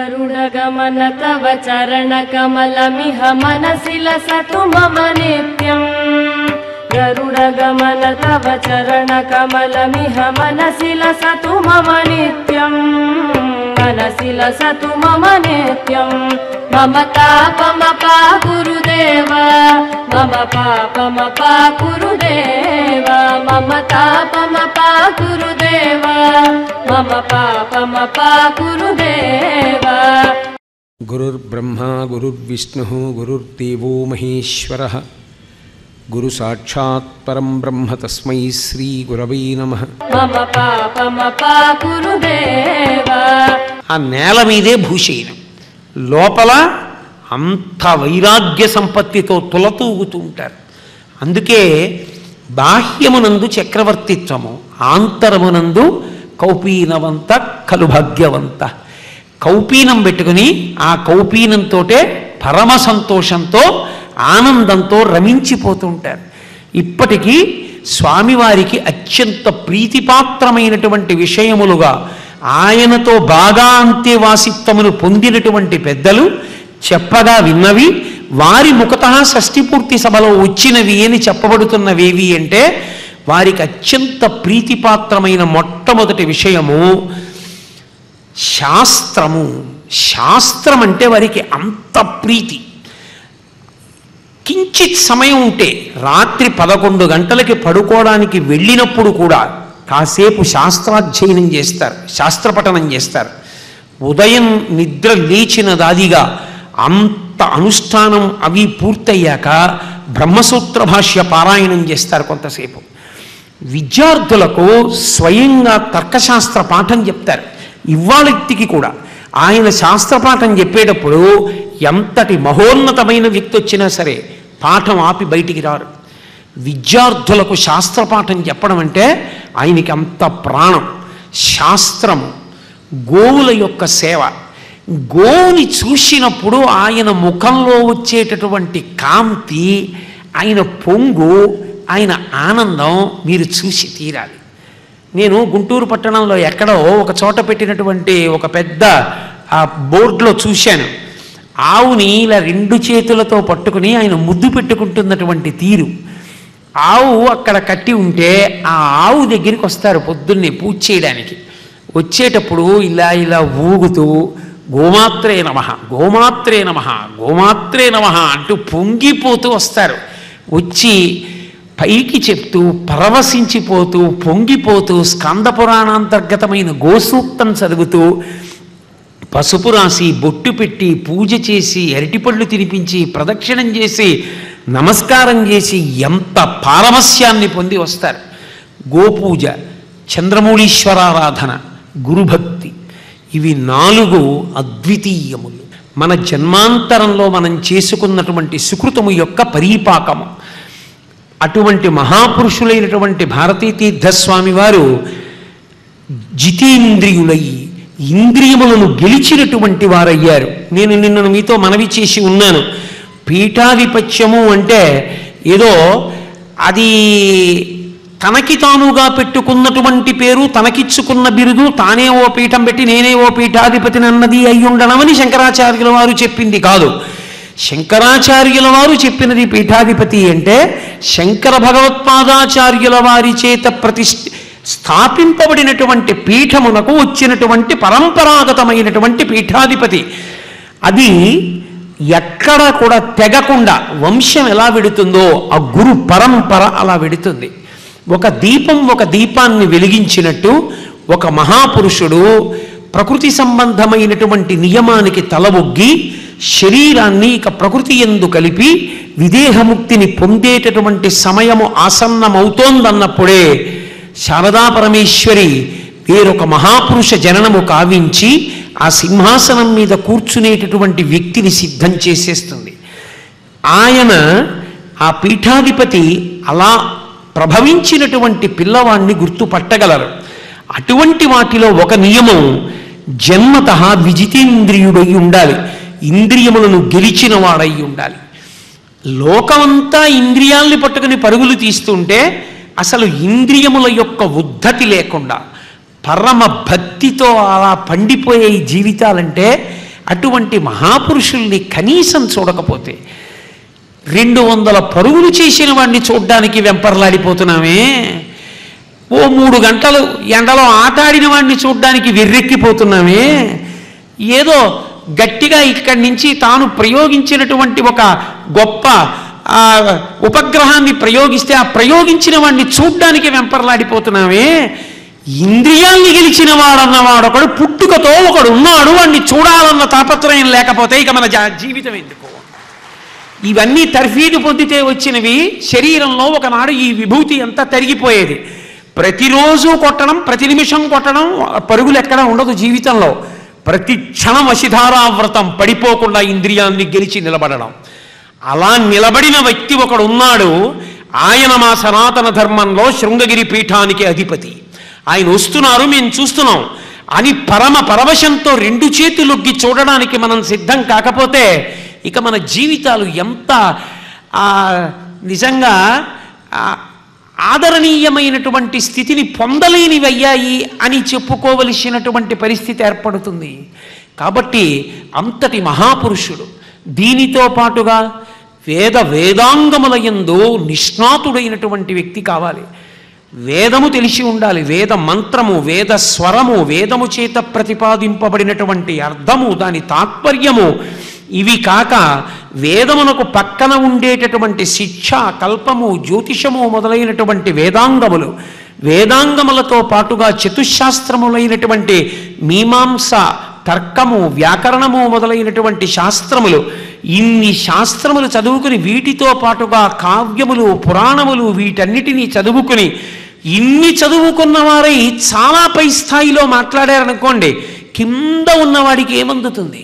गरुडगमन तव चरणकमलमिह मनसि लसतु मम नित्यम् गरुडगमन तव चरणकमलमिह मनसि लसतु मम नित्यम् मनसि लसतु मम नित्यम् मम तापमपा गुरुदेव मम पापमपा गुरुदेव मम तापमपा गुरुदेव मम पापमपा गुरुदेव గురుర్బ్రహ్మా గురుర్విష్ణుः గురుర్దేవో మహేశ్వరः గురు సాక్షాత్ పరం బ్రహ్మ తస్మై శ్రీ గురవై నమ मम पापमपा गुरुदेव ఆ నేల మీదే భూషయనం లోపల అంత వైరాగ్య సంపత్తితో తులతూగుతూ ఉంటారు అందుకే బాహ్యమునందు చక్రవర్తిత్వము ఆంతరమునందు కౌపీనవంత కలు భాగ్యవంత కౌపీనం పెట్టుకుని ఆ కౌపీనంతో పరమ సంతోషంతో ఆనందంతో రమించిపోతూ ఉంటారు ఇప్పటికీ స్వామివారికి అత్యంత ప్రీతిపాత్రమైనటువంటి విషయములుగా ఆయనతో బాగా అంత్యవాసిత్వమును పొందినటువంటి పెద్దలు చెప్పగా విన్నవి వారి ముఖత షష్ఠిపూర్తి సభలో వచ్చినవి అని చెప్పబడుతున్నవేవి అంటే వారికి అత్యంత ప్రీతిపాత్రమైన మొట్టమొదటి విషయము శాస్త్రము శాస్త్రం అంటే వారికి అంత ప్రీతి కించిత్ సమయం ఉంటే రాత్రి పదకొండు గంటలకి పడుకోవడానికి వెళ్ళినప్పుడు కూడా కాసేపు శాస్త్రాధ్యయనం చేస్తారు శాస్త్రపఠనం చేస్తారు ఉదయం నిద్ర లేచిన దాదిగా అంత అనుష్ఠానం అవి పూర్తయ్యాక బ్రహ్మసూత్ర భాష్య పారాయణం చేస్తారు కొంతసేపు విద్యార్థులకు స్వయంగా తర్కశాస్త్ర పాఠం చెప్తారు ఇవాళకి కూడా ఆయన శాస్త్రపాఠం చెప్పేటప్పుడు ఎంతటి మహోన్నతమైన వ్యక్తి వచ్చినా సరే పాఠం ఆపి బయటికి రారు విద్యార్థులకు శాస్త్రపాఠం చెప్పడం అంటే ఆయనకి అంత ప్రాణం శాస్త్రము గోవుల యొక్క సేవ గోవుని చూసినప్పుడు ఆయన ముఖంలో వచ్చేటటువంటి కాంతి ఆయన పొంగు ఆయన ఆనందం మీరు చూసి తీరాలి నేను గుంటూరు పట్టణంలో ఎక్కడో ఒక చోట పెట్టినటువంటి ఒక పెద్ద ఆ బోర్డులో చూశాను ఆవుని ఇలా రెండు చేతులతో పట్టుకుని ఆయన ముద్దు పెట్టుకుంటున్నటువంటి తీరు ఆవు అక్కడ కట్టి ఉంటే ఆ ఆవు దగ్గరికి వస్తారు పొద్దున్నే పూజ చేయడానికి వచ్చేటప్పుడు ఇలా ఇలా ఊగుతూ గోమాత్రే నమ గోమాత్రే నమ గోమాత్రే నమ అంటూ పొంగిపోతూ వస్తారు వచ్చి పైకి చెప్తూ పరవశించిపోతూ పొంగిపోతూ స్కంద పురాణాంతర్గతమైన గోసూక్తం చదువుతూ పసుపు రాసి బొట్టు పెట్టి పూజ చేసి అరటిపళ్ళు తినిపించి ప్రదక్షిణం చేసి నమస్కారం చేసి ఎంత పారవస్యాన్ని పొంది వస్తారు గోపూజ చంద్రమౌళీశ్వరారాధన గురుభక్తి ఇవి నాలుగు అద్వితీయములు మన జన్మాంతరంలో మనం చేసుకున్నటువంటి సుకృతము యొక్క పరీపాకము అటువంటి మహాపురుషులైనటువంటి భారతీ తీర్థస్వామి వారు జితేంద్రియులై ఇంద్రియములను గెలిచినటువంటి వారయ్యారు నేను నిన్న మీతో మనవి చేసి ఉన్నాను పీఠాధిపత్యము అంటే ఏదో అది తనకి తానుగా పెట్టుకున్నటువంటి పేరు తనకిచ్చుకున్న బిరుదు తానే ఓ పీఠం పెట్టి నేనే ఓ పీఠాధిపతిని అన్నది అయి ఉండడమని శంకరాచార్యుల వారు చెప్పింది కాదు శంకరాచార్యుల వారు చెప్పినది పీఠాధిపతి అంటే శంకర భగవత్పాదాచార్యుల వారి చేత ప్రతిష్ఠ స్థాపింపబడినటువంటి పీఠమునకు వచ్చినటువంటి పరంపరాగతమైనటువంటి పీఠాధిపతి అది ఎక్కడ కూడా తెగకుండా వంశం ఎలా వెడుతుందో ఆ గురు పరంపర అలా వెడుతుంది ఒక దీపం ఒక దీపాన్ని వెలిగించినట్టు ఒక మహాపురుషుడు ప్రకృతి సంబంధమైనటువంటి నియమానికి తల ఒగ్గి శరీరాన్ని ఇక ప్రకృతి ఎందు కలిపి విదేహముక్తిని పొందేటటువంటి సమయము ఆసన్నమవుతోందన్నప్పుడే శారదా పరమేశ్వరి వేరొక మహాపురుష జననము కావించి ఆ సింహాసనం మీద కూర్చునేటటువంటి వ్యక్తిని సిద్ధం చేసేస్తుంది ఆయన ఆ పీఠాధిపతి అలా ప్రభవించినటువంటి పిల్లవాణ్ణి గుర్తుపట్టగలరు అటువంటి వాటిలో ఒక నియమం జన్మత విజితేంద్రియుడై ఉండాలి ఇంద్రియములను గెలిచిన వాడై ఉండాలి లోకమంతా ఇంద్రియాల్ని పట్టుకుని పరుగులు తీస్తుంటే అసలు ఇంద్రియముల యొక్క ఉద్ధతి లేకుండా పరమ భక్తితో అలా పండిపోయే ఈ జీవితాలంటే అటువంటి మహాపురుషుల్ని కనీసం చూడకపోతే రెండు వందల పరుగులు చేసిన వాడిని చూడ్డానికి వెంపర్లాడిపోతున్నామే ఓ మూడు గంటలు ఎండలో ఆటాడిన వాడిని చూడ్డానికి వెర్రెక్కిపోతున్నామే ఏదో గట్టిగా ఇక్కడి నుంచి తాను ప్రయోగించినటువంటి ఒక గొప్ప ఆ, ఉపగ్రహాన్ని ప్రయోగిస్తే ఆ ప్రయోగించిన వాడిని చూడ్డానికి వెంపర్లాడిపోతున్నామే ఇంద్రియాల్ని గెలిచిన వాడన్నవాడు ఒకడు పుట్టుకతో ఒకడు ఉన్నాడు వాడిని చూడాలన్న తాపత్రయం లేకపోతే ఇక మన జా- జీవితం ఎందుకు ఇవన్నీ తర్ఫీదు పొందితే వచ్చినవి శరీరంలో ఒకనాడు ఈ విభూతి అంతా తరిగిపోయేది ప్రతిరోజు కొట్టడం ప్రతి నిమిషం కొట్టడం పరుగులు ఎక్కడ ఉండదు జీవితంలో ప్రతి క్షణం వశిధారావ్రతం పడిపోకుండా ఇంద్రియాన్ని గెలిచి నిలబడడం అలా నిలబడిన వ్యక్తి ఒకడు ఉన్నాడు ఆయన మా సనాతన ధర్మంలో శృంగగిరి పీఠానికి అధిపతి ఆయన వస్తున్నారు మేము చూస్తున్నాం అని పరమ పరవశంతో రెండు చేతులొగ్గి చూడడానికి మనం సిద్ధం కాకపోతే ఇక మన జీవితాలు ఎంత ఆ, నిజంగా ఆ, ఆదరణీయమైనటువంటి స్థితిని పొందలేనివయ్యాయి అని చెప్పుకోవలసినటువంటి పరిస్థితి ఏర్పడుతుంది కాబట్టి అంతటి మహాపురుషుడు దీనితో పాటుగా వేద వేదాంగముల యందు నిష్ణాతుడైనటువంటి వ్యక్తి కావాలి వేదము తెలిసి ఉండాలి వేద మంత్రము వేద స్వరము వేదము చేత ప్రతిపాదింపబడినటువంటి అర్థము దాని తాత్పర్యము ఇవి కాక వేదమునకు పక్కన ఉండేటటువంటి శిక్ష కల్పము జ్యోతిషము మొదలైనటువంటి వేదాంగములు వేదాంగములతో పాటుగా చతుశాస్త్రములైనటువంటి మీమాంస తర్కము వ్యాకరణము మొదలైనటువంటి శాస్త్రములు ఇన్ని శాస్త్రములు చదువుకుని వీటితో పాటుగా కావ్యములు పురాణములు వీటన్నిటినీ చదువుకుని ఇన్ని చదువుకున్న వారై చాలా పై స్థాయిలో మాట్లాడారనుకోండి కింద ఉన్నవాడికి ఏమందుతుంది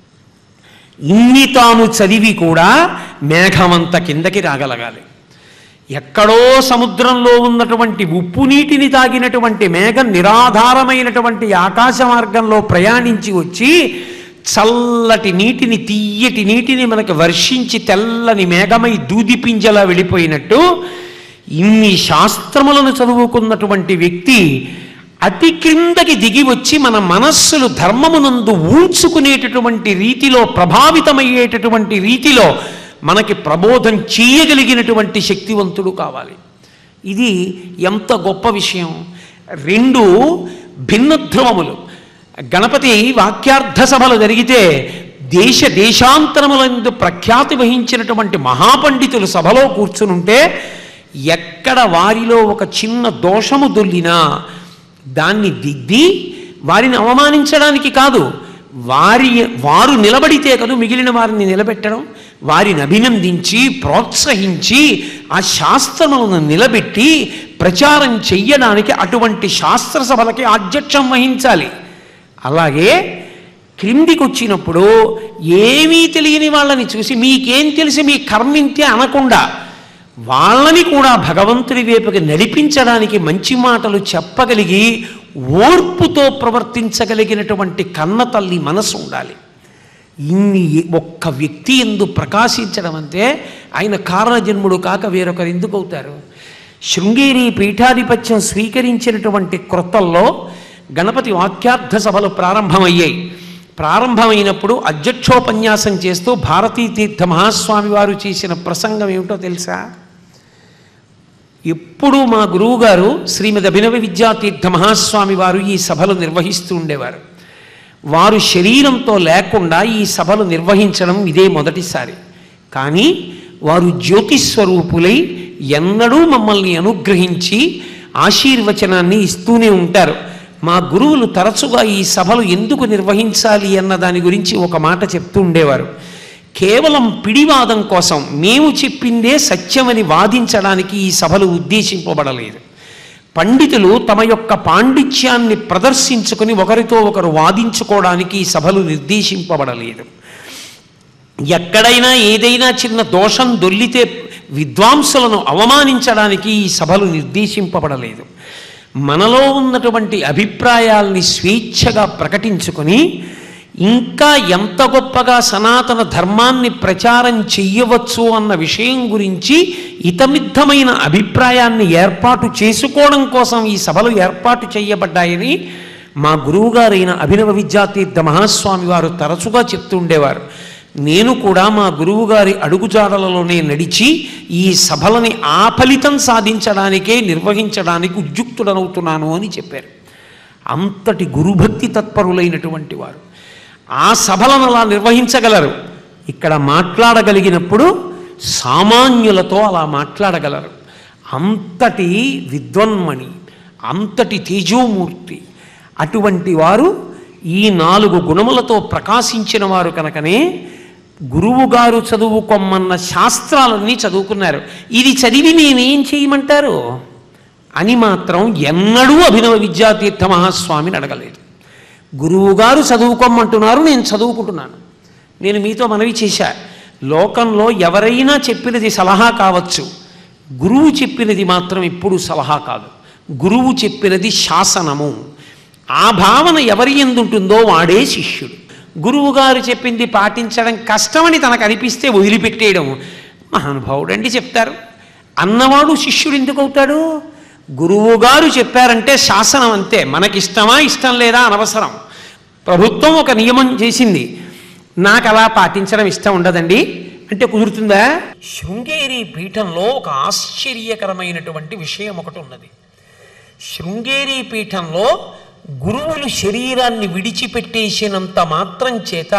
ఇన్ని తాను చదివి కూడా మేఘమంత కిందకి రాగలగాలి ఎక్కడో సముద్రంలో ఉన్నటువంటి ఉప్పు నీటిని తాగినటువంటి మేఘం నిరాధారమైనటువంటి ఆకాశ మార్గంలో ప్రయాణించి వచ్చి చల్లటి నీటిని తీయటి నీటిని మనకి వర్షించి తెల్లని మేఘమై దూది పింజలా వెళ్ళిపోయినట్టు ఇన్ని శాస్త్రములను చదువుకున్నటువంటి వ్యక్తి అతి క్రిందకి దిగి వచ్చి మన మనస్సులు ధర్మమునందు ఊడ్చుకునేటటువంటి రీతిలో ప్రభావితమయ్యేటటువంటి రీతిలో మనకి ప్రబోధం చేయగలిగినటువంటి శక్తివంతుడు కావాలి ఇది ఎంత గొప్ప విషయం రెండు భిన్న ధ్రువములు గణపతి వాక్యార్థ సభలు జరిగితే దేశ దేశాంతరములందు ప్రఖ్యాతి వహించినటువంటి మహాపండితులు సభలో కూర్చునుంటే ఎక్కడ వారిలో ఒక చిన్న దోషము దొల్లినా దాన్ని దిద్ది వారిని అవమానించడానికి కాదు వారి వారు నిలబడితే కదూ మిగిలిన వారిని నిలబెట్టడం వారిని అభినందించి ప్రోత్సహించి ఆ శాస్త్రములను నిలబెట్టి ప్రచారం చెయ్యడానికి అటువంటి శాస్త్ర సభలకి ఆధ్యక్షం వహించాలి అలాగే క్రిందికి వచ్చినప్పుడు ఏమీ తెలియని వాళ్ళని చూసి మీకేం తెలిసి మీ కర్మింతే అనకుండా వాళ్ళని కూడా భగవంతుడి వైపుకి నడిపించడానికి మంచి మాటలు చెప్పగలిగి ఓర్పుతో ప్రవర్తించగలిగినటువంటి కన్న తల్లి మనసు ఉండాలి ఇన్ని ఒక్క వ్యక్తి ఎందు ప్రకాశించడం అంటే ఆయన కారణజన్ముడు కాక వేరొకరు ఎందుకు అవుతారు శృంగేరి పీఠాధిపత్యం స్వీకరించినటువంటి క్రొత్తల్లో గణపతి వాక్యార్థ సభలు ప్రారంభమయ్యాయి ప్రారంభమైనప్పుడు అధ్యక్షోపన్యాసం చేస్తూ భారతీ తీర్థ మహాస్వామి వారు చేసిన ప్రసంగం ఏమిటో తెలుసా ఎప్పుడూ మా గురువుగారు శ్రీమద్ అభినవ విద్యాతీర్థ మహాస్వామి వారు ఈ సభలు నిర్వహిస్తూ ఉండేవారు వారు శరీరంతో లేకుండా ఈ సభలు నిర్వహించడం ఇదే మొదటిసారి కానీ వారు జ్యోతిస్వరూపులై ఎన్నడూ మమ్మల్ని అనుగ్రహించి ఆశీర్వచనాన్ని ఇస్తూనే ఉంటారు మా గురువులు తరచుగా ఈ సభలు ఎందుకు నిర్వహించాలి అన్న దాని గురించి ఒక మాట చెప్తూ ఉండేవారు కేవలం పిడివాదం కోసం మేము చెప్పిందే సత్యమని వాదించడానికి ఈ సభలు ఉద్దేశింపబడలేదు పండితులు తమ యొక్క పాండిత్యాన్ని ప్రదర్శించుకొని ఒకరితో ఒకరు వాదించుకోవడానికి ఈ సభలు నిర్దేశింపబడలేదు ఎక్కడైనా ఏదైనా చిన్న దోషం దొల్లితే విద్వాంసులను అవమానించడానికి ఈ సభలు నిర్దేశింపబడలేదు మనలో ఉన్నటువంటి అభిప్రాయాల్ని స్వేచ్ఛగా ప్రకటించుకొని ఇంకా ఎంత గొప్పగా సనాతన ధర్మాన్ని ప్రచారం చెయ్యవచ్చు అన్న విషయం గురించి ఇతమిద్ధమైన అభిప్రాయాన్ని ఏర్పాటు చేసుకోవడం కోసం ఈ సభలు ఏర్పాటు చేయబడ్డాయని మా గురువుగారైన అభినవ విద్యాతీర్థ మహాస్వామి వారు తరచుగా చెప్తుండేవారు నేను కూడా మా గురువుగారి అడుగుజాడలలోనే నడిచి ఈ సభలని ఆ ఫలితం సాధించడానికే నిర్వహించడానికి ఉద్యుక్తుడనవుతున్నాను అని చెప్పారు అంతటి గురుభక్తి తత్పరులైనటువంటి వారు ఆ సభలను అలా నిర్వహించగలరు ఇక్కడ మాట్లాడగలిగినప్పుడు సామాన్యులతో అలా మాట్లాడగలరు అంతటి విద్వన్మణి అంతటి తేజోమూర్తి అటువంటి వారు ఈ నాలుగు గుణములతో ప్రకాశించిన వారు కనుకనే గురువుగారు చదువుకోమన్న శాస్త్రాలన్నీ చదువుకున్నారు ఇది చదివి నేనేం చేయమంటారు అని మాత్రం ఎన్నడూ అభినవ విద్యాతీర్థ మహాస్వామిని అడగలేదు గురువుగారు చదువుకోమంటున్నారు నేను చదువుకుంటున్నాను నేను మీతో మనవి చేశా లోకంలో ఎవరైనా చెప్పినది సలహా కావచ్చు గురువు చెప్పినది మాత్రం ఎప్పుడు సలహా కాదు గురువు చెప్పినది శాసనము ఆ భావన ఎవరి ఎందుంటుందో వాడే శిష్యుడు గురువుగారు చెప్పింది పాటించడం కష్టమని తనకు అనిపిస్తే వదిలిపెట్టేయడం మహానుభావుడండి చెప్తారు అన్నవాడు శిష్యుడు ఎందుకు అవుతాడు గురువుగారు చెప్పారంటే శాసనం అంతే మనకిష్టమా ఇష్టం లేదా అనవసరం ప్రభుత్వం ఒక నియమం చేసింది నాకు అలా పాటించడం ఇష్టం ఉండదండి అంటే కుదురుతుందా శృంగేరి పీఠంలో ఒక ఆశ్చర్యకరమైనటువంటి విషయం ఒకటి ఉన్నది శృంగేరి పీఠంలో గురువులు శరీరాన్ని విడిచిపెట్టేసినంత మాత్రం చేత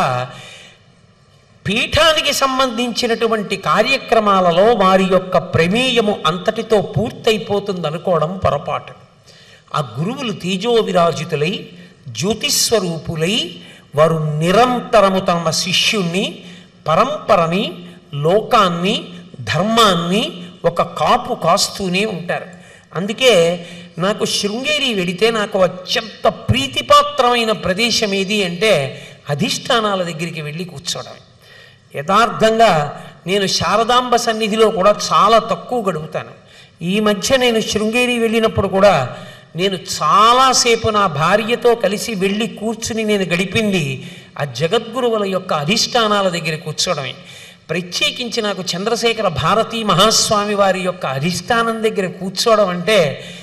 పీఠానికి సంబంధించినటువంటి కార్యక్రమాలలో వారి యొక్క ప్రమేయము అంతటితో పూర్తయిపోతుంది అనుకోవడం పొరపాటు ఆ గురువులు తేజో విరాజితులై జ్యోతిస్వరూపులై వారు నిరంతరము తమ శిష్యుణ్ణి పరంపరని లోకాన్ని ధర్మాన్ని ఒక కాపు కాస్తూనే ఉంటారు అందుకే నాకు శృంగేరి వెడితే నాకు అత్యంత ప్రీతిపాత్రమైన ప్రదేశం ఏది అంటే అధిష్టానాల దగ్గరికి వెళ్ళి కూర్చోవడం యథార్థంగా నేను శారదాంబ సన్నిధిలో కూడా చాలా తక్కువ గడుపుతాను ఈ మధ్య నేను శృంగేరి వెళ్ళినప్పుడు కూడా నేను చాలాసేపు నా భార్యతో కలిసి వెళ్ళి కూర్చుని నేను గడిపింది ఆ జగద్గురువుల యొక్క అధిష్టానాల దగ్గర కూర్చోవడమే ప్రత్యేకించి నాకు చంద్రశేఖర భారతీ మహాస్వామి వారి యొక్క అధిష్టానం దగ్గర కూర్చోవడం అంటే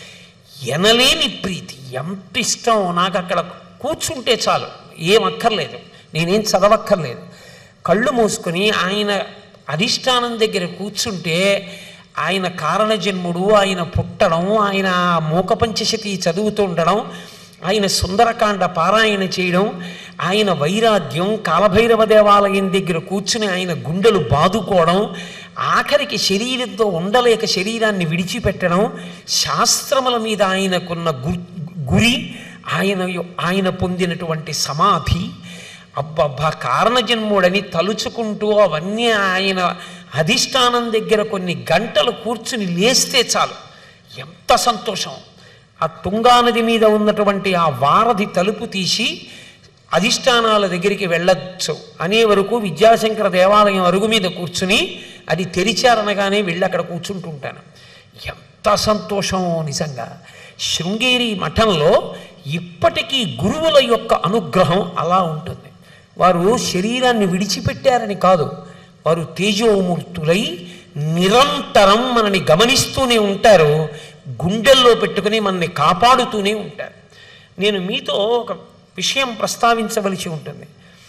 ఎనలేని ప్రీతి ఎంత ఇష్టం నాకు అక్కడ కూర్చుంటే చాలు ఏం అక్కర్లేదు నేనేం చదవక్కర్లేదు కళ్ళు మూసుకొని ఆయన అధిష్టానం దగ్గర కూర్చుంటే ఆయన కారణజన్ముడు ఆయన పుట్టడం ఆయన మూక పంచశతి చదువుతూ ఉండడం ఆయన సుందరకాండ పారాయణ చేయడం ఆయన వైరాగ్యం కాలభైరవ దేవాలయం దగ్గర కూర్చుని ఆయన గుండెలు బాదుకోవడం ఆఖరికి శరీరంతో ఉండలేక శరీరాన్ని విడిచిపెట్టడం శాస్త్రముల మీద ఆయనకున్న గు గురి ఆయన యొ- ఆయన పొందినటువంటి సమాధి అబ్బబ్బా కారణజన్ముడని తలుచుకుంటూ అవన్నీ ఆయన అధిష్టానం దగ్గర కొన్ని గంటలు కూర్చుని లేస్తే చాలు ఎంత సంతోషం ఆ తుంగానది మీద ఉన్నటువంటి ఆ వారధి తలుపు తీసి అధిష్టానాల దగ్గరికి వెళ్ళొచ్చు అనే వరకు విద్యాశంకర దేవాలయం అరుగు మీద కూర్చుని అది తెరిచారనగానే వెళ్ళి అక్కడ కూర్చుంటుంటాను ఎంత సంతోషమో నిజంగా శృంగేరి మఠంలో ఇప్పటికీ గురువుల యొక్క అనుగ్రహం అలా ఉంటుంది వారు శరీరాన్ని విడిచిపెట్టారని కాదు వారు తేజోమూర్తులై నిరంతరం మనని గమనిస్తూనే ఉంటారు గుండెల్లో పెట్టుకుని మనని కాపాడుతూనే ఉంటారు నేను మీతో ఒక విషయం ప్రస్తావించవలసి ఉంటుంది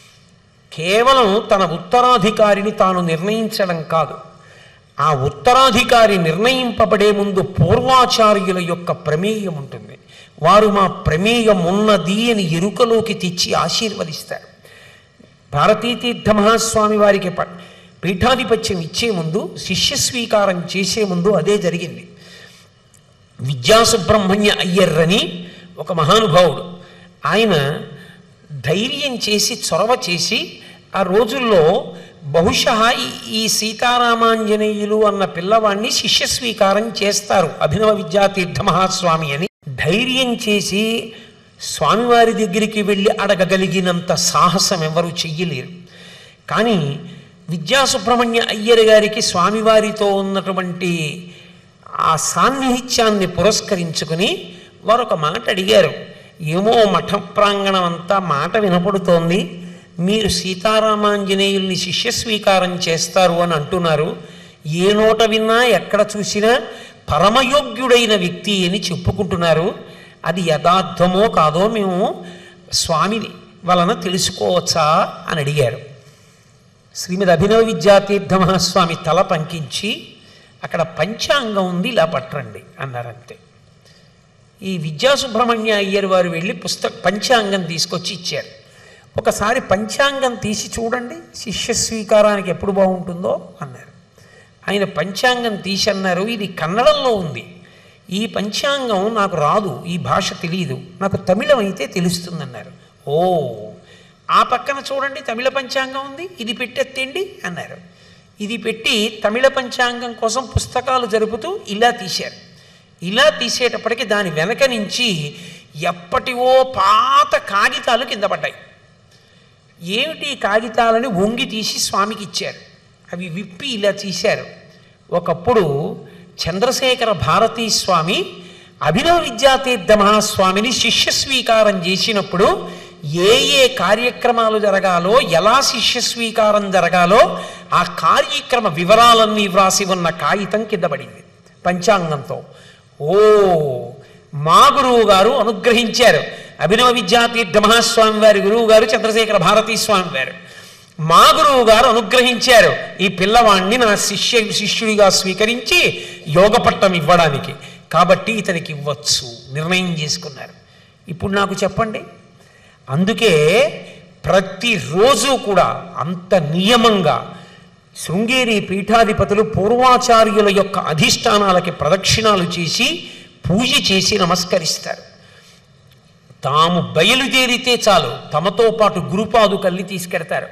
కేవలం తన ఉత్తరాధికారిని తాను నిర్ణయించడం కాదు ఆ ఉత్తరాధికారి నిర్ణయింపబడే ముందు పూర్వాచార్యుల యొక్క ప్రమేయం ఉంటుంది వారు మా ప్రమేయం ఉన్నది అని ఎరుకలోకి తెచ్చి ఆశీర్వదిస్తారు భారతీతీర్థ మహాస్వామి వారికి ప- పీఠాధిపత్యం ఇచ్చే ముందు శిష్య స్వీకారం చేసే ముందు అదే జరిగింది విద్యాసుబ్రహ్మణ్య అయ్యర్రని ఒక మహానుభావుడు ఆయన ధైర్యం చేసి చొరవ చేసి ఆ రోజుల్లో బహుశా ఈ- ఈ సీతారామాంజనేయులు అన్న పిల్లవాడిని శిష్య స్వీకారం చేస్తారు అభినవ విద్యాతీర్థ మహాస్వామి అని ధైర్యం చేసి స్వామివారి దగ్గరికి వెళ్ళి అడగగలిగినంత సాహసం ఎవరు చెయ్యలేరు కానీ విద్యాసుబ్రహ్మణ్య అయ్యర్ గారికి స్వామివారితో ఉన్నటువంటి ఆ సాన్నిహిత్యాన్ని పురస్కరించుకుని వారు ఒక మాట అడిగారు ఏమో మఠ ప్రాంగణం అంతా మాట వినపడుతోంది మీరు సీతారామాంజనేయుల్ని శిష్య స్వీకారం చేస్తారు అని అంటున్నారు ఏ నోట విన్నా ఎక్కడ చూసినా పరమయోగ్యుడైన వ్యక్తి అని చెప్పుకుంటున్నారు అది యథార్థమో కాదో మేము స్వామిని వలన తెలుసుకోవచ్చా అని అడిగారు శ్రీమద్ అభినవ విద్యాతీర్థ మహాస్వామి తల పంకించి అక్కడ పంచాంగం ఉంది ఇలా పట్టండి అన్నారంతే ఈ విద్యాసుబ్రహ్మణ్య అయ్యర్ వారు వెళ్ళి పుస్తక పంచాంగం తీసుకొచ్చి ఇచ్చారు ఒకసారి పంచాంగం తీసి చూడండి శిష్య స్వీకారానికి ఎప్పుడు బాగుంటుందో అన్నారు ఆయన పంచాంగం తీసి అన్నారు ఇది కన్నడంలో ఉంది ఈ పంచాంగం నాకు రాదు ఈ భాష తెలియదు నాకు తమిళం అయితే తెలుస్తుందన్నారు ఓ ఆ పక్కన చూడండి తమిళ పంచాంగం ఉంది ఇది పెట్టెత్తండి అన్నారు ఇది పెట్టి తమిళ పంచాంగం కోసం పుస్తకాలు జరుపుతూ ఇలా తీశారు ఇలా తీసేటప్పటికి దాని వెనక నుంచి ఎప్పటివో పాత కాగితాలు కింద పడ్డాయి ఏమిటి ఈ కాగితాలని వంగి తీసి స్వామికి ఇచ్చారు అవి విప్పి ఇలా తీశారు ఒకప్పుడు చంద్రశేఖర భారతీ స్వామి అభినవ విద్యాతీర్థ మహాస్వామిని శిష్య స్వీకారం చేసినప్పుడు ఏ ఏ కార్యక్రమాలు జరగాలో ఎలా శిష్య స్వీకారం జరగాలో ఆ కార్యక్రమ వివరాలన్నీ వ్రాసి ఉన్న కాగితం కింద పడింది పంచాంగంతో ఓ మా గురువు గారు అనుగ్రహించారు అభినవ విద్యాతీర్థ మహాస్వామి వారి గురువు గారు చంద్రశేఖర భారతీ స్వామి వారు మా గురువు గారు అనుగ్రహించారు ఈ పిల్లవాణ్ణి నా శిష్య శిష్యుడిగా స్వీకరించి యోగ పట్టం ఇవ్వడానికి కాబట్టి ఇతనికి ఇవ్వచ్చు నిర్ణయం చేసుకున్నారు ఇప్పుడు నాకు చెప్పండి అందుకే ప్రతిరోజు కూడా అంత నియమంగా శృంగేరి పీఠాధిపతులు పూర్వాచార్యుల యొక్క అధిష్టానాలకి ప్రదక్షిణాలు చేసి పూజ చేసి నమస్కరిస్తారు తాము బయలుదేరితే చాలు తమతో పాటు గురుపాదుకల్ని తీసుకెడతారు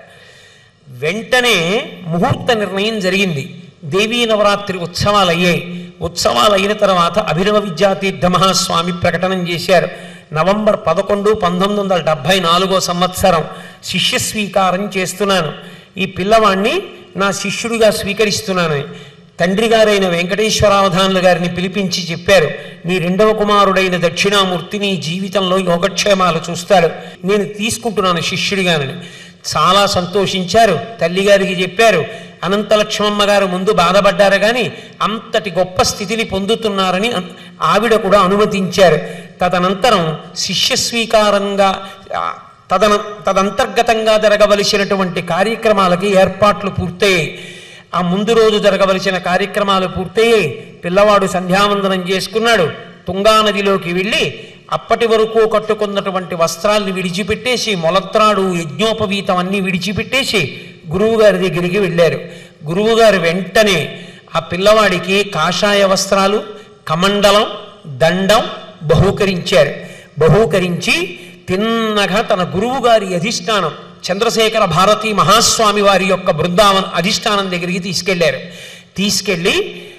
వెంటనే ముహూర్త నిర్ణయం జరిగింది దేవీ నవరాత్రి ఉత్సవాలు అయ్యాయి ఉత్సవాలు అయిన తర్వాత అభినవ విద్యాతీర్థ మహాస్వామి ప్రకటన చేశారు నవంబర్ పదకొండు పంతొమ్మిది వందల డెబ్భై నాలుగో సంవత్సరం శిష్య స్వీకారం చేస్తున్నాను ఈ పిల్లవాణ్ణి నా శిష్యుడిగా స్వీకరిస్తున్నాను తండ్రి గారైన వెంకటేశ్వరావధానులు గారిని పిలిపించి చెప్పారు నీ రెండవ కుమారుడైన దక్షిణామూర్తి నీ జీవితంలో యోగక్షేమాలు చూస్తాడు నేను తీసుకుంటున్నాను శిష్యుడిగానని చాలా సంతోషించారు తల్లిగారికి చెప్పారు అనంతలక్ష్మమ్మ గారు ముందు బాధపడ్డారు కానీ అంతటి గొప్ప స్థితిని పొందుతున్నారని అన్- ఆవిడ కూడా అనుమతించారు తదనంతరం శిష్య స్వీకారంగా ఆ, తదన తదంతర్గతంగా జరగవలసినటువంటి కార్యక్రమాలకి ఏర్పాట్లు పూర్తయ్యాయి ఆ ముందు రోజు జరగవలసిన కార్యక్రమాలు పూర్తయ్యాయి పిల్లవాడు సంధ్యావందనం చేసుకున్నాడు తుంగా నదిలోకి వెళ్ళి అప్పటి వరకు కట్టుకున్నటువంటి వస్త్రాల్ని విడిచిపెట్టేసి మొలత్రాడు యజ్ఞోపవీతం అన్నీ విడిచిపెట్టేసి గురువుగారి దగ్గరికి వెళ్ళారు గురువుగారు వెంటనే ఆ పిల్లవాడికి కాషాయ వస్త్రాలు కమండలం దండం బహూకరించారు బహూకరించి తిన్నగా తన గురువుగారి అధిష్టానం చంద్రశేఖర భారతీ మహాస్వామి వారి యొక్క బృందావన అధిష్టానం దగ్గరికి తీసుకెళ్లారు తీసుకెళ్ళి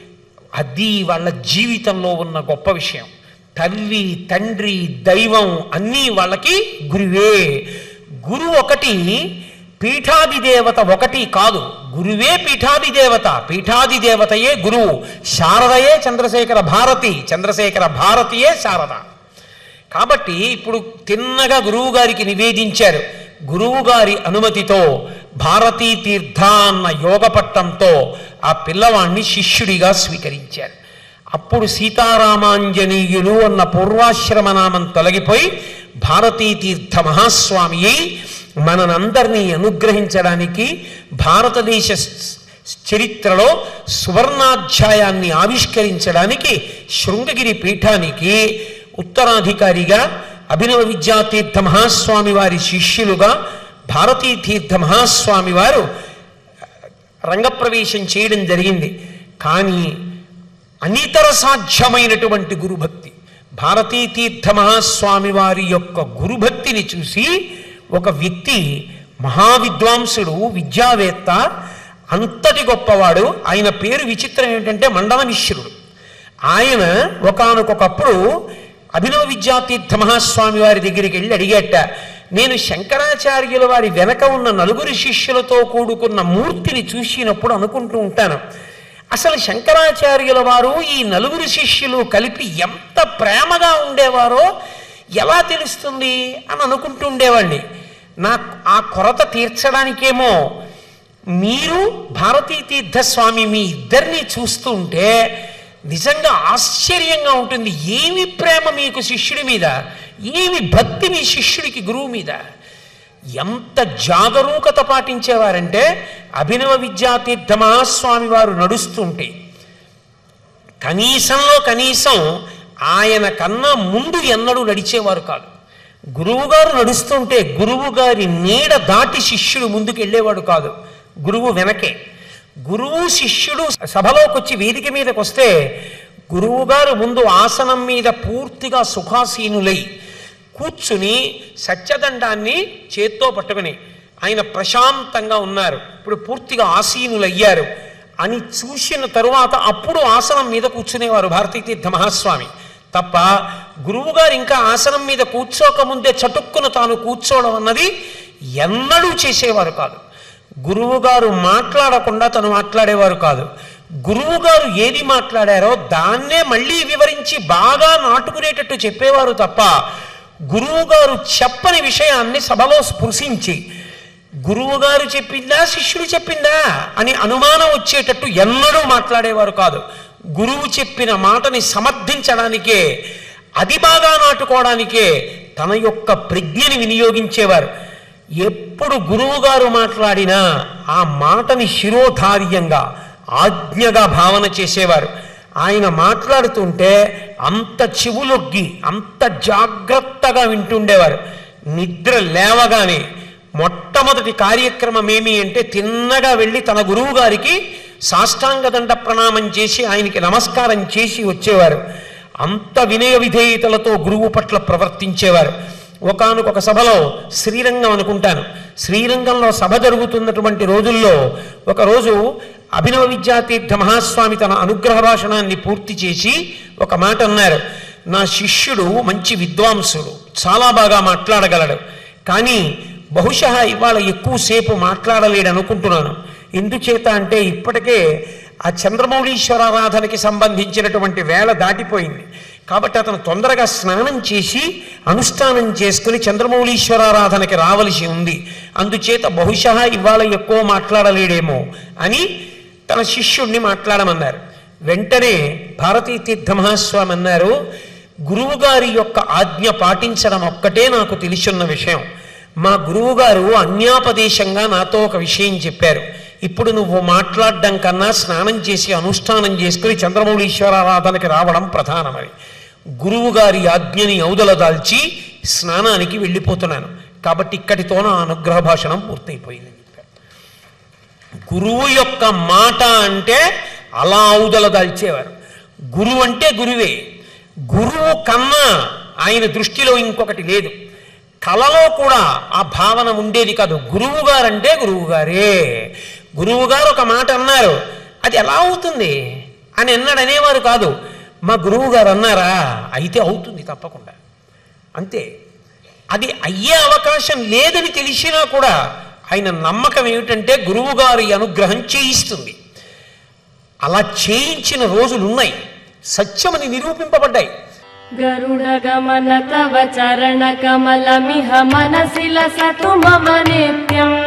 అది వాళ్ళ జీవితంలో ఉన్న గొప్ప విషయం తల్లి తండ్రి దైవం అన్నీ వాళ్ళకి గురువే గురువు ఒకటి పీఠాది దేవత ఒకటి కాదు గురువే పీఠాది దేవత పీఠాది దేవతయే గురువు శారదయే చంద్రశేఖర భారతి చంద్రశేఖర భారతియే శారద కాబట్టి ఇప్పుడు తిన్నగా గురువు గారికి నివేదించారు గురువు గారి అనుమతితో భారతీ తీర్థ అన్న యోగ పట్టంతో ఆ పిల్లవాణ్ణి శిష్యుడిగా స్వీకరించారు అప్పుడు సీతారామాంజనీయులు అన్న పూర్వాశ్రమ నామం తొలగిపోయి భారతీ తీర్థ మహాస్వామి అయి మనందరినీ అనుగ్రహించడానికి భారతదేశ చరిత్రలో సువర్ణాధ్యాయాన్ని ఆవిష్కరించడానికి శృంగగిరి పీఠానికి ఉత్తరాధికారిగా అభినవ విద్యాతీర్థ మహాస్వామి వారి శిష్యులుగా భారతీ తీర్థ మహాస్వామి వారు రంగప్రవేశం చేయడం జరిగింది కానీ అనితర సాధ్యమైనటువంటి గురుభక్తి భారతీ తీర్థ మహాస్వామి వారి యొక్క గురుభక్తిని చూసి ఒక వ్యక్తి మహావిద్వాంసుడు విద్యావేత్త అంతటి గొప్పవాడు ఆయన పేరు విచిత్రం ఏమిటంటే మండల మిశ్రుడు ఆయన ఒకానొకప్పుడు అభినవ విద్యాతీర్థ మహాస్వామి వారి దగ్గరికి వెళ్ళి అడిగేట నేను శంకరాచార్యుల వారి వెనక ఉన్న నలుగురు శిష్యులతో కూడుకున్న మూర్తిని చూసినప్పుడు అనుకుంటూ ఉంటాను అసలు శంకరాచార్యుల వారు ఈ నలుగురు శిష్యులు కలిపి ఎంత ప్రేమగా ఉండేవారో ఎలా తెలుస్తుంది అని అనుకుంటూ ఉండేవాడిని నా ఆ కొరత తీర్చడానికేమో మీరు భారతీ తీర్థస్వామి మీ ఇద్దరిని చూస్తూ ఉంటే నిజంగా ఆశ్చర్యంగా ఉంటుంది ఏమి ప్రేమ మీకు శిష్యుడి మీద ఏమి భక్తి మీ శిష్యుడికి గురువు మీద ఎంత జాగరూకత పాటించేవారంటే అభినవ విద్యాతీర్థ మహాస్వామి వారు నడుస్తుంటే కనీసంలో కనీసం ఆయన కన్నా ముందు ఎన్నడూ నడిచేవారు కాదు గురువుగారు నడుస్తుంటే గురువు గారి నీడ దాటి శిష్యుడు ముందుకు వెళ్ళేవాడు కాదు గురువు వెనకే గురువు శిష్యుడు సభలోకి వచ్చి వేదిక మీదకి వస్తే గురువుగారు ముందు ఆసనం మీద పూర్తిగా సుఖాసీనులై కూర్చుని సత్యదండాన్ని చేత్తో పట్టుకుని ఆయన ప్రశాంతంగా ఉన్నారు ఇప్పుడు పూర్తిగా ఆసీనులయ్యారు అని చూసిన తరువాత అప్పుడు ఆసనం మీద కూర్చునేవారు భారతీతీర్థ మహాస్వామి తప్ప గురువుగారు ఇంకా ఆసనం మీద కూర్చోకముందే చటుక్కున తాను కూర్చోవడం అన్నది ఎన్నడూ చేసేవారు కాదు గురువుగారు మాట్లాడకుండా తను మాట్లాడేవారు కాదు గురువుగారు ఏది మాట్లాడారో దాన్నే మళ్ళీ వివరించి బాగా నాటుకునేటట్టు చెప్పేవారు తప్ప గురువుగారు చెప్పని విషయాన్ని సభలో స్పృశించి గురువుగారు చెప్పిందా శిష్యుడు చెప్పిందా అని అనుమానం వచ్చేటట్టు ఎన్నడూ మాట్లాడేవారు కాదు గురువు చెప్పిన మాటని సమర్థించడానికే అది బాగా నాటుకోవడానికే తన యొక్క ప్రజ్ఞని వినియోగించేవారు ఎప్పుడు గురువుగారు మాట్లాడినా ఆ మాటని శిరోధార్యంగా ఆజ్ఞగా భావన చేసేవారు ఆయన మాట్లాడుతుంటే అంత చెవులొగ్గి అంత జాగ్రత్తగా వింటుండేవారు నిద్ర లేవగానే మొట్టమొదటి కార్యక్రమం ఏమి అంటే తిన్నగా వెళ్ళి తన గురువు గారికి సాష్టాంగదండ ప్రణామం చేసి ఆయనకి నమస్కారం చేసి వచ్చేవారు అంత వినయ విధేయతలతో గురువు పట్ల ప్రవర్తించేవారు ఒకానొక సభలో శ్రీరంగం అనుకుంటాను శ్రీరంగంలో సభ జరుగుతున్నటువంటి రోజుల్లో ఒకరోజు అభినవ విద్యాతీర్థ మహాస్వామి తన అనుగ్రహ భాషణాన్ని పూర్తి చేసి ఒక మాట అన్నారు నా శిష్యుడు మంచి విద్వాంసుడు చాలా బాగా మాట్లాడగలడు కానీ బహుశా ఇవాళ ఎక్కువసేపు మాట్లాడలేడు అనుకుంటున్నాను ఎందుచేత అంటే ఇప్పటికే ఆ చంద్రమౌళీశ్వరారాధనకి సంబంధించినటువంటి వేళ దాటిపోయింది కాబట్టి అతను తొందరగా స్నానం చేసి అనుష్ఠానం చేసుకుని చంద్రమౌళీశ్వరారాధనకి రావలసి ఉంది అందుచేత బహుశా ఇవాళ ఎక్కువ మాట్లాడలేడేమో అని తన శిష్యుణ్ణి మాట్లాడమన్నారు వెంటనే భారతీ తీర్థ మహాస్వామి అన్నారు గురువుగారి యొక్క ఆజ్ఞ పాటించడం ఒక్కటే నాకు తెలిసున్న విషయం మా గురువుగారు అన్యాపదేశంగా నాతో ఒక విషయం చెప్పారు ఇప్పుడు నువ్వు మాట్లాడడం కన్నా స్నానం చేసి అనుష్ఠానం చేసుకుని చంద్రమౌళీశ్వరారాధనకి రావడం ప్రధానమని గురువుగారి ఆజ్ఞని ఔదల దాల్చి స్నానానికి వెళ్ళిపోతున్నాను కాబట్టి ఇక్కడితో నా అనుగ్రహ భాషణం పూర్తయిపోయింది అని చెప్పారు గురువు యొక్క మాట అంటే అలా ఔదల దాల్చేవారు గురువు అంటే గురువే గురువు కన్నా ఆయన దృష్టిలో ఇంకొకటి లేదు కళలో కూడా ఆ భావన ఉండేది కాదు గురువు గారంటే గురువు గారే గురువు గారు ఒక మాట అన్నారు అది ఎలా అవుతుంది అని అన్నాడు అనేవారు కాదు మా గురువు గారు అన్నారా అయితే అవుతుంది తప్పకుండా అంతే అది అయ్యే అవకాశం లేదని తెలిసినా కూడా ఆయన నమ్మకం ఏమిటంటే గురువుగారి అనుగ్రహం చేయిస్తుంది అలా చేయించిన రోజులు ఉన్నాయి సత్యమని నిరూపింపబడ్డాయి गरुडगमन तव चरणकमलमिह मनसि लसतु मम नित्यम्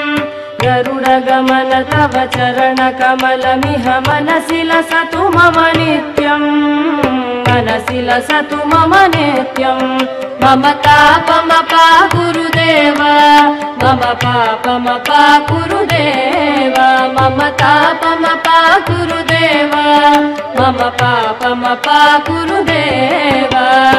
गरुडगमन तव चरणकमलमिह मनसि लसतु मम नित्यम् मनसि लसतु मम नित्यम् मम तापमपा गुरुदेव मम पापमपा गुरुदेव मम तापमपा गुरुदेव मम पापमपा गुरुदेव